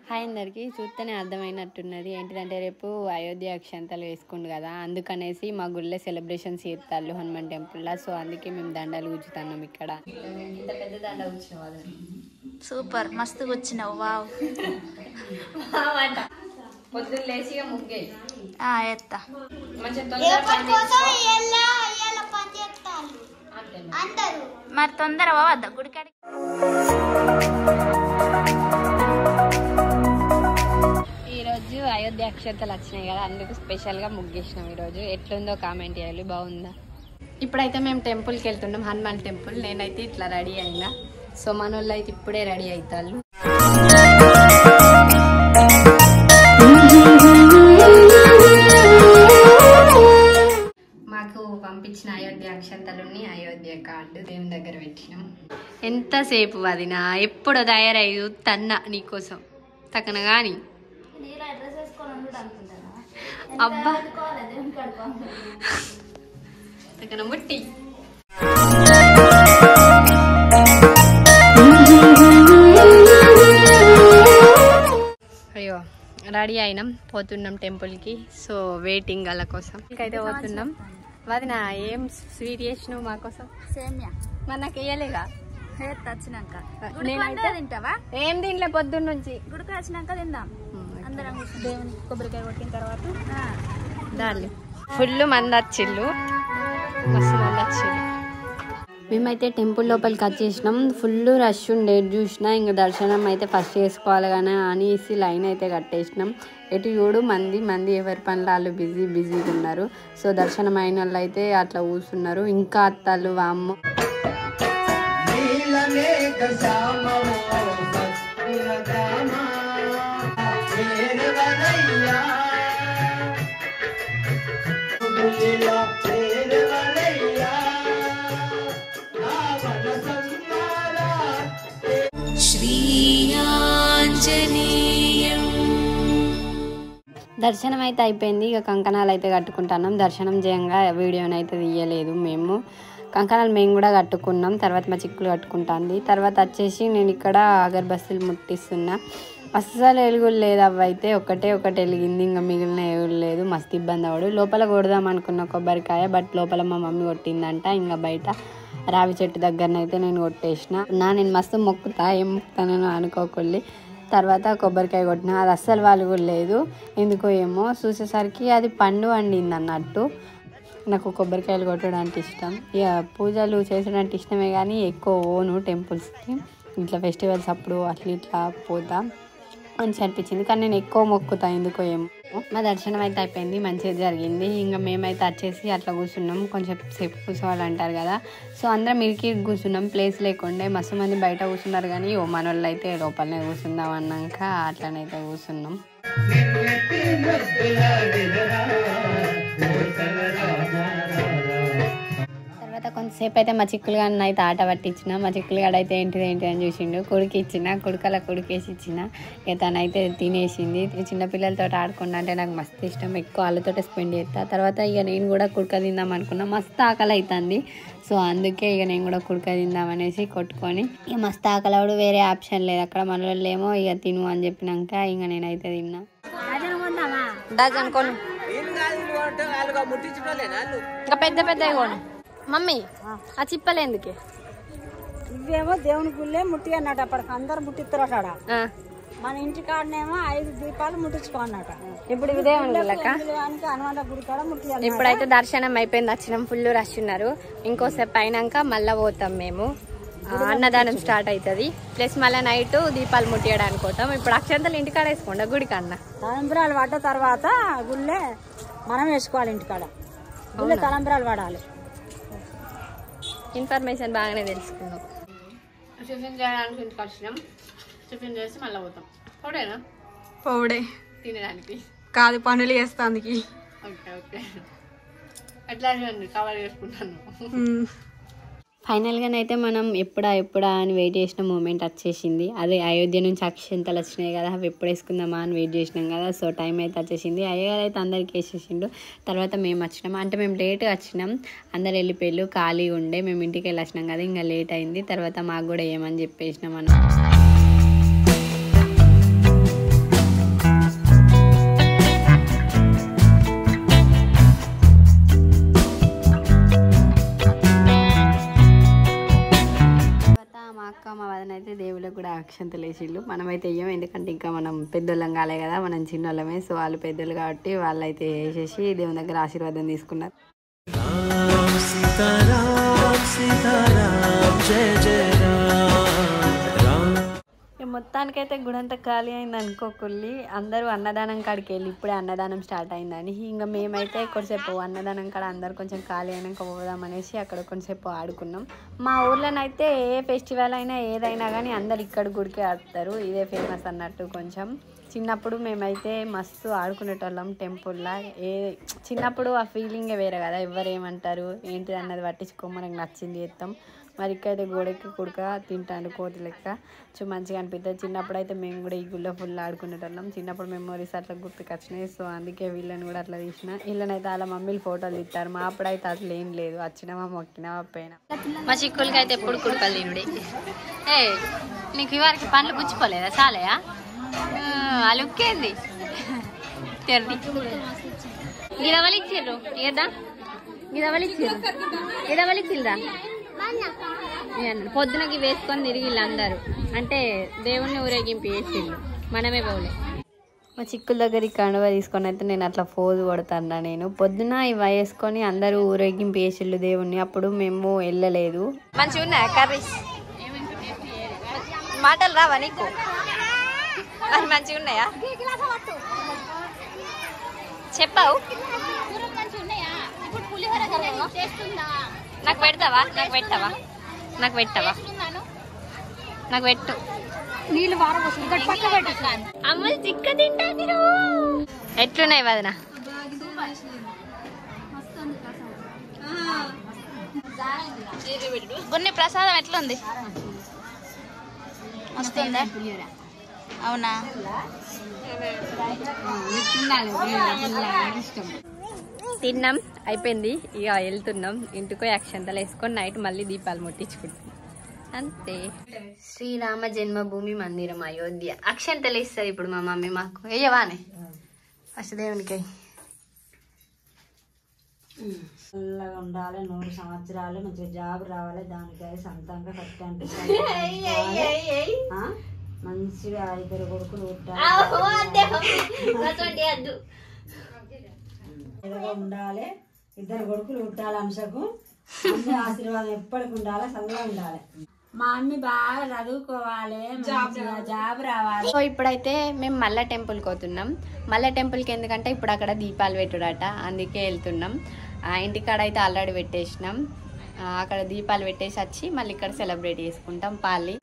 Hi అందరికి చూస్తేనే అర్థమైనట్టున్నది ఏంటిదంటే రేపు అయోధ్య అక్షంతలు వేసుకుండు కదా అందుకనేసి మా గుళ్ళే సెలబ్రేషన్స్ చేస్తారు హనుమాన్ టెంపుల్లో సో అందుకే మేము దండలు కూర్చుతున్నాం ఇక్కడ ఇంత పెద్ద దండ కూర్చున్నాం సూపర్ మస్తు కూర్చున్నావు వావ్ పొద్దున్న లేచి ముగ్గే ఆ, ఎత్తా మంచిగా తొందరగా పని చేసుకో. అంతే మరి. మరి తొందర పోవద్దా గుడికాడికి ఈరోజు అయోధ్య అక్షంతలు వచ్చినాయి కదా అందుకు స్పెషల్గా ముగ్గేసినాం ఈరోజు ఎట్లుందో కామెంట్ చేయాలి బాగుందా ఇప్పుడైతే మేము టెంపుల్కి వెళ్తున్నాం హనుమాన్ టెంపుల్ నేనైతే ఇట్లా రెడీ అయినా సో మన వాళ్ళు అయితే ఇప్పుడే రెడీ అవుతారు మాకు పంపించిన అయోధ్య అక్షంతలుని అయోధ్య కార్డు దేవుని దగ్గర పెట్టినాం ఎంతసేపు వదినా ఎప్పుడు తయారయ్యు తన్న నీకోసం తక్కన కానీ అబ్బా తక్కన ముట్టి అయ్యో రెడీ అయినాం పోతున్నాం టెంపుల్కి సో వెయిటింగ్ వాళ్ళ కోసం అయితే పోతున్నాం వదిన ఏం స్వీట్ చేసినావు మా కోసం సేమ్యా మరి నాకు వేయలేగా ఎత్తా వచ్చినాక నేనైతే తింటావా ఏం తినలే పొద్దున్న నుంచి గుడికి వచ్చినాక తిందాం అందరం కూర్చొని దేవుని కొబ్బరికాయ కొట్టిన తర్వాత దాలి ఫుల్ మంది వచ్చిళ్ళు మస్తు మంది వచ్చిళ్ళు మేమైతే టెంపుల్ లోపలికి వచ్చేసినాం ఫుల్ రష్ ఉండే చూసినా ఇంకా దర్శనం అయితే ఫస్ట్ చేసుకోవాలి కానీ అనేసి లైన్ అయితే కట్టేసినాం ఎటు చూడు మంది మంది ఎవరి పనులు వాళ్ళు బిజీ బిజీగా ఉన్నారు సో దర్శనం అయిన వాళ్ళు అయితే అట్లా కూర్చున్నారు ఇంకా అత్తాలు వామ్మ దర్శనం అయితే అయిపోయింది ఇక కంకణాలు అయితే కట్టుకుంటున్నాం దర్శనం చేయంగా వీడియోని అయితే తీయలేదు మేము కంకణాలు మేము కూడా కట్టుకున్నాం తర్వాత మా చిక్కులు కట్టుకుంటుంది తర్వాత వచ్చేసి నేను ఇక్కడ అగరబస్తీలు ముట్టిస్తున్నా అస్సలు ఎలుగులు లేదు అవి అయితే ఒకటే ఒకటి వెలిగింది ఇంకా మిగిలిన ఎలుగులు లేదు మస్తు ఇబ్బంది అవడు లోపల కొడదాం అనుకున్న కొబ్బరికాయ బట్ లోపల మా మమ్మీ కొట్టిందంట ఇంకా బయట రావి చెట్టు దగ్గరనైతే నేను కొట్టేసిన నా నేను మస్తు మొక్కుతా ఏం మొక్కుతానో అనుకోకొల్లి తర్వాత కొబ్బరికాయ కొట్టిన అది అస్సలు వాళ్ళు కూడా లేదు ఎందుకో ఏమో చూసేసరికి అది పండు వండింది అన్నట్టు నాకు కొబ్బరికాయలు కొట్టడం అంటే ఇష్టం ఇక పూజలు చేయడం అంటే ఇష్టమే కానీ ఎక్కువ ఓను టెంపుల్స్కి ఇట్లా ఫెస్టివల్స్ అప్పుడు అట్లా ఇట్లా పోతా మంచి అనిపించింది కానీ నేను ఎక్కువ మొక్కుతా ఎందుకో ఏమో మా దర్శనం అయితే అయిపోయింది మంచిగా జరిగింది ఇంకా మేమైతే వచ్చేసి అట్లా కూర్చున్నాం కొంచెం సేపు కూర్చోవాలంటారు కదా సో అందరం ఇరికి కూర్చున్నాం ప్లేస్ లేకుండే మస్తు మంది బయట కూర్చున్నారు కానీ ఓ మన వాళ్ళు అయితే లోపలనే కూర్చుందాం అన్నాక అట్లనైతే కూర్చున్నాం తర్వాత కొంతసేపు అయితే మా చిక్కులు గారిని అయితే ఆట పట్టించిన మా చిక్కులు గాడు అయితే ఏంటిది ఏంటి అని చూసిండు కొడుకు ఇచ్చిన కొడుకల కొడుకేసి ఇచ్చిన ఇక తనైతే తినేసింది ఈ చిన్న పిల్లలతో ఆడుకున్నా అంటే నాకు మస్తు ఇష్టం ఎక్కువ వాళ్ళతో స్పెండ్ చేస్తా తర్వాత ఇక నేను కూడా కుడక తిందాం అనుకున్నా మస్తు ఆకలి అవుతుంది సో అందుకే ఇక నేను కూడా కుడక తిందాం అనేసి కొట్టుకొని ఇక మస్తు ఆకలి అవడు వేరే ఆప్షన్ లేదు అక్కడ మన వాళ్ళు ఏమో ఇక తిను అని చెప్పినాక ఇక నేనైతే తిన్నా డజన్ కొను ఇంకా పెద్ద పెద్ద కొను మమ్మీ ఆ చిప్పలు ఎందుకే ఇవేమో దేవుని గుళ్ళే ముట్టి అన్నట అప్పటికి అందరు ముట్టిస్తారు అక్కడ ఆ, మన ఇంటి కాడనేమో ఐదు దీపాలు ముట్టించుకోన్నట ఇప్పుడు ఇదే ఉండలక దానికి హనుమంత గుడి కాడ ముట్టి ఇప్పుడైతే దర్శనం అయిపోయింది వచ్చినాం ఫుల్ రష్ ఉన్నారు ఇంకోసేపు అయినాక మళ్ళా పోతాం మేము ఆ, అన్నదానం స్టార్ట్ అవుతుంది ప్లస్ మళ్ళీ నైట్ దీపాలు ముట్టియడానికి పోతాం ఇప్పుడు అక్షంతలు ఇంటికాడ వేసుకోండి గుడికి అన్న తలంబరాలు పడ్డ తర్వాత గుళ్ళే మనం వేసుకోవాలి ఇంటికాడ గుళ్ళే తలంబరాలు పడాలి ఇన్ఫర్మేషన్ బాగానే తెలుసుకున్నాం టిఫిన్ చేయడానికి ఇంటికి వచ్చినాం టిఫిన్ చేసి మళ్ళీ పోతాం పోడేనా పౌడే తినడానికి కాదు పనులు చేస్తానికి ఓకే ఓకే ఎట్లా కవర్ చేసుకుంటాను ఫైనల్గానైతే మనం ఎప్పుడా ఎప్పుడా అని వెయిట్ చేసిన మూమెంట్ వచ్చేసింది అదే అయోధ్య నుంచి అక్షంతలు వచ్చినాయి కదా అవి ఎప్పుడు వేసుకుందామా అని వెయిట్ చేసినాం కదా సో టైం అయితే వచ్చేసింది అయ్యగారు అయితే అందరికి వేసేసిండు తర్వాత మేము వచ్చినాం అంటే మేము లేట్గా వచ్చినాం అందరు వెళ్ళిపోయారు ఖాళీ ఉండే మేము ఇంటికి వెళ్ళి వచ్చినాం కదా ఇంకా లేట్ అయింది తర్వాత మాకు కూడా ఏమని చెప్పేసినాం మనం అక్షంతలు వేసిళ్ళు మనమైతే వేయం ఎందుకంటే ఇంకా మనం పెద్దోళ్ళం కాలే కదా మనం చిన్నోళ్ళమే సో వాళ్ళు పెద్దోళ్ళు కాబట్టి వాళ్ళైతే వేసేసి దేవుని దగ్గర ఆశీర్వాదం తీసుకున్నారు ఇక మొత్తానికైతే గుడంతా ఖాళీ అయింది అనుకోకుల్లి అందరూ అన్నదానం కాడికి వెళ్ళి ఇప్పుడే అన్నదానం స్టార్ట్ అయిందని ఇంకా మేమైతే కొంచెంసేపు అన్నదానం కాడ అందరు కొంచెం ఖాళీ అయినాక పోదాం అనేసి అక్కడ కొంచెంసేపు ఆడుకున్నాం మా ఊర్లోనైతే ఏ ఫెస్టివల్ అయినా ఏదైనా కానీ అందరు ఇక్కడ గుడికి ఆడతారు ఇదే ఫేమస్ అన్నట్టు కొంచెం చిన్నప్పుడు మేమైతే మస్తు ఆడుకునేటోళ్ళం టెంపుల్లో ఏ చిన్నప్పుడు ఆ ఫీలింగే వేరే కదా ఎవరు ఏమంటారు ఏంటిది అన్నది పట్టించుకో మనకు నచ్చింది చేస్తాం మరి ఇక్కడైతే గోడకి కుడక తింటాను కోతి లెక్క సో మంచిగా అనిపిస్తుంది చిన్నప్పుడు అయితే మేము కూడా ఈ గుళ్ళో ఫుల్ ఆడుకునేటోళ్ళం చిన్నప్పుడు మెమోరీస్ అట్లా గుర్తుకొచ్చినాయి సో అందుకే వీళ్ళని కూడా అట్లా తీసిన వీళ్ళనైతే అలా మమ్మీలు ఫోటోలు తీస్తారు మా అప్పుడైతే అట్లా ఏం లేదు వచ్చినామా మొక్కినామా పోయినా మా చిక్కులకి అయితే ఎప్పుడు కుడకలు తినుడే ఏ నీకు ఇవారికి పండ్లు గుచ్చిపోలేదా చాలయా అలుక్కేంది తెరది గిరవలు ఇచ్చిర్రు ఏదా గిరవలు ఇచ్చిర్రు గిరవలు ఇచ్చిర్రా పొద్దునకి వేసుకొని తిరిగి అందరూ అంటే దేవుణ్ణి ఊరేగింపు చేసిళ్ళు మనమే పోలే మా చిక్కుల దగ్గర కండువ తీసుకొని అయితే నేను అట్లా ఫోజు కొడతాను నేను పొద్దున ఇవి వేసుకొని అందరూ ఊరేగింపు చేసిళ్ళు దేవుణ్ణి అప్పుడు మేము వెళ్ళలేదు మంచిగా ఉన్నాయా కర్రీస్ మాటలు రావా నీకు మరి మంచిగా ఉన్నాయా చెప్పావు నాకు పెడతావా నాకు పెట్టావా నాకు పెట్టావా నాకు పెట్టు నీళ్ళు వారబోసు పక్క పెట్టు అమ్మ చిక్క తింటా మీరు ఎట్లున్నాయి వదన కొన్ని ప్రసాదం ఎట్లుంది వస్తుందా అవునా తిన్నాం అయిపోయింది ఇక వెళ్తున్నాం ఇంటికి పోయి అక్షంతలు వేసుకొని నైట్ మళ్ళీ దీపాలు ముట్టించుకుంటాం అంతే శ్రీరామ జన్మభూమి మందిరం అయోధ్య అక్షంతలు ఇస్తుంది ఇప్పుడు మా మమ్మీ మాకు వేయవానే ఫస్ట్ దేవునికి చల్లగా ఉండాలి నూరు సంవత్సరాలు మంచిగా జాబ్ రావాలి దానికై సొంతంగా కట్టండి మంచిగా ఇద్దరు కొడుకులు పుట్టాలి ఎలాగో ఉండాలి ఇద్దరు కొడుకులు పుట్టాలి అంశకు అన్ని ఆశీర్వాదం ఎప్పటికి ఉండాలి చల్లగా ఉండాలి మా అమ్మి బాగా చదువుకోవాలి మంచిగా జాబ్ రావాలి సో ఇప్పుడైతే మేము మల్ల టెంపుల్కి పోతున్నాం మల్ల టెంపుల్కి ఎందుకంటే ఇప్పుడు అక్కడ దీపాలు పెట్టుడట అందుకే వెళ్తున్నాం ఆ ఇంటికాడ అయితే ఆల్రెడీ పెట్టేసినాం ఆ, అక్కడ దీపాలు పెట్టేసి వచ్చి మళ్ళీ ఇక్కడ సెలబ్రేట్ చేసుకుంటాం పాలి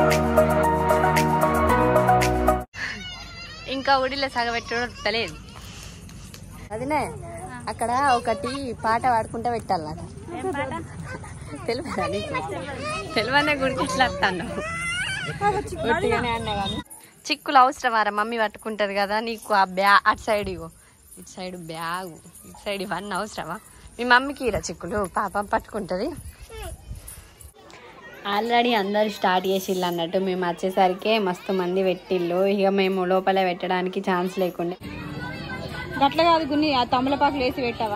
ఇంకా ఊడిలో సగబెట్టడం తెలియదు అదినే అక్కడ ఒకటి పాట పాడుకుంటా పెట్టాలట తెలియదా నీకు తెలివనే గుడికి ఎట్లా వస్తాను ఉట్టిగానే అన్నా కానీ చిక్కులు అవసరమారా మమ్మీ పట్టుకుంటది కదా నీకు ఆ బ్యా అటు సైడ్ ఇగో ఇటు సైడ్ బ్యాగు ఇటు సైడ్ ఇవన్నీ అవసరమా మీ మమ్మీకి ఇరా చిక్కులు పాపం పట్టుకుంటది ఆల్రెడీ అందరు స్టార్ట్ చేసిళ్ళు అన్నట్టు మేము వచ్చేసరికి మస్తు మంది పెట్టిళ్ళు ఇక మేము లోపల పెట్టడానికి ఛాన్స్ లేకుండే గట్ల కాదు గున్ని ఆ తమలపాకులు వేసి పెట్టావా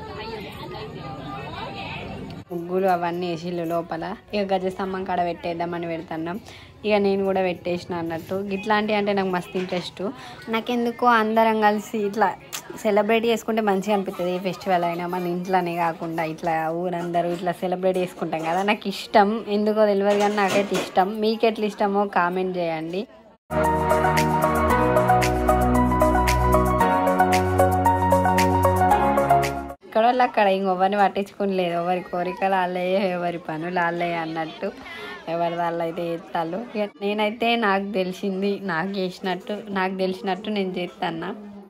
ముగ్గులు అవన్నీ వేసిళ్ళు లోపల ఇక గజస్తంభం కాడ పెట్టేద్దామని పెడుతున్నాం ఇక నేను కూడా పెట్టేసిన అన్నట్టు ఇట్లాంటివి అంటే నాకు మస్తు ఇంట్రెస్ట్ నాకెందుకో అందరం కలిసి ఇట్లా సెలబ్రేట్ చేసుకుంటే మంచిగా అనిపిస్తుంది ఏ ఫెస్టివల్ అయినా మన ఇంట్లోనే కాకుండా ఇట్లా ఊరందరూ ఇట్లా సెలబ్రేట్ చేసుకుంటాం కదా నాకు ఇష్టం ఎందుకో తెలియదు కానీ నాకైతే ఇష్టం మీకు ఎట్లా ఇష్టమో కామెంట్ చేయండి ఇక్కడ వాళ్ళు అక్కడ ఇంకొవరిని పట్టించుకుని లేదు ఎవరి కోరికలు వాళ్ళే ఎవరి పనులు వాళ్ళే అన్నట్టు ఎవరి వాళ్ళు అయితే చేస్తాళ్ళు ఇక నేనైతే నాకు తెలిసింది నాకు చేసినట్టు నాకు తెలిసినట్టు నేను చేస్తాను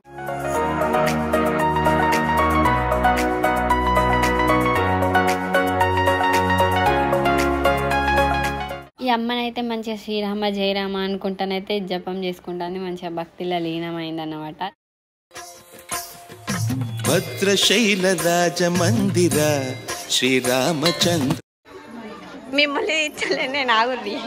ఈ అమ్మనైతే మంచిగా శ్రీరామ జయరామ అనుకుంటానైతే జపం చేసుకుంటాను మంచిగా భక్తిలో లీనమైంది అన్నమాట భద్రశైలరాజమందిర శ్రీరామచంద్ర మిమ్మల్ని ఇచ్చలే నేను ఆగుర్రి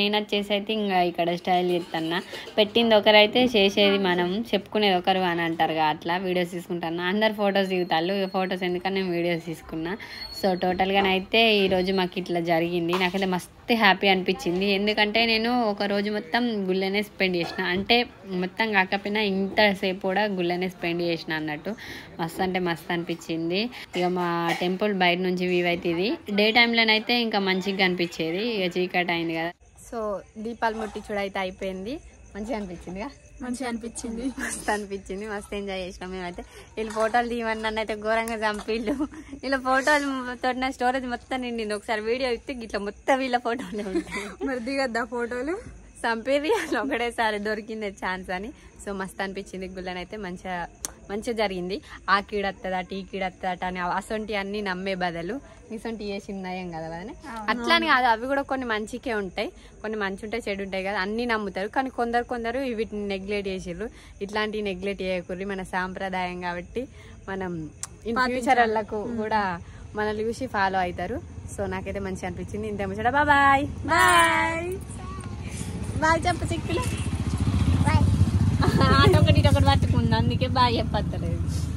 నేను వచ్చేసి అయితే ఇంకా ఇక్కడ స్టైల్ చేస్తున్నా పెట్టింది ఒకరైతే చేసేది మనం చెప్పుకునేది ఒకరు అని అంటారు కదా అట్లా వీడియోస్ తీసుకుంటాను అందరు ఫొటోస్ దిగుతారు ఫొటోస్ ఎందుకని నేను వీడియోస్ తీసుకున్నా సో టోటల్గానైతే ఈరోజు మాకు ఇట్లా జరిగింది నాకైతే మస్తు హ్యాపీ అనిపించింది ఎందుకంటే నేను ఒక రోజు మొత్తం గుళ్ళనే స్పెండ్ చేసిన అంటే మొత్తం కాకపోయినా ఇంతసేపు కూడా గుళ్ళనే స్పెండ్ చేసిన అన్నట్టు మస్తు అంటే మస్తు అనిపించింది ఇక మా టెంపుల్ బయట నుంచి వ్యూ అయితే ఇది డే టైంలోనైతే ఇంకా మంచిగా అనిపించేది ఇక చీకటి అయింది కదా సో దీపాలు ముట్టించుడు అయితే అయిపోయింది మంచిగా అనిపించిందిగా మంచిగా అనిపించింది మస్తు అనిపించింది మస్తు ఎంజాయ్ చేసినాం మేమైతే వీళ్ళు ఫోటోలు తీయమని నన్ను అయితే ఘోరంగా చంపిళ్ళు వీళ్ళ ఫోటోలు తోటి నా స్టోరేజ్ మొత్తం నిండింది ఒకసారి వీడియో ఇస్తే ఇట్లా మొత్తం వీళ్ళ ఫోటోలే ఉంటాయి మరి దిగద్దా ఫోటోలు చంపేది అని ఒకటేసారి దొరికింది ఛాన్స్ అని సో మస్తు అనిపించింది గుళ్ళని అయితే మంచిగా మంచిగా జరిగింది ఆ కీడత్తదట ఈ కీడత్తదట అని అసొంటి అన్ని నమ్మే బదులు ఇసొంటి చేసి నయం కదా వదనే అట్లా అని కాదు అవి కూడా కొన్ని మంచికే ఉంటాయి కొన్ని మంచి ఉంటాయి చెడు ఉంటాయి కదా అన్ని నమ్ముతారు కానీ కొందరు కొందరు వీటిని నెగ్లెక్ట్ చేసిర్రు ఇట్లాంటివి నెగ్లెక్ట్ చేయకూర్రి మన సాంప్రదాయం కాబట్టి మనం ఇన్ ఫ్యూచర్ వాళ్ళకు కూడా మనల్ని చూసి ఫాలో అవుతారు సో నాకైతే మంచిగా అనిపించింది ఇంత ముచ్చట బాయ్ బాయ్ బాయ్ చెప్ప చిక్కులు ఆటో ఒకటి ఇటు ఒకటి పట్టుకుంది అందుకే బాగా చెప్పలేదు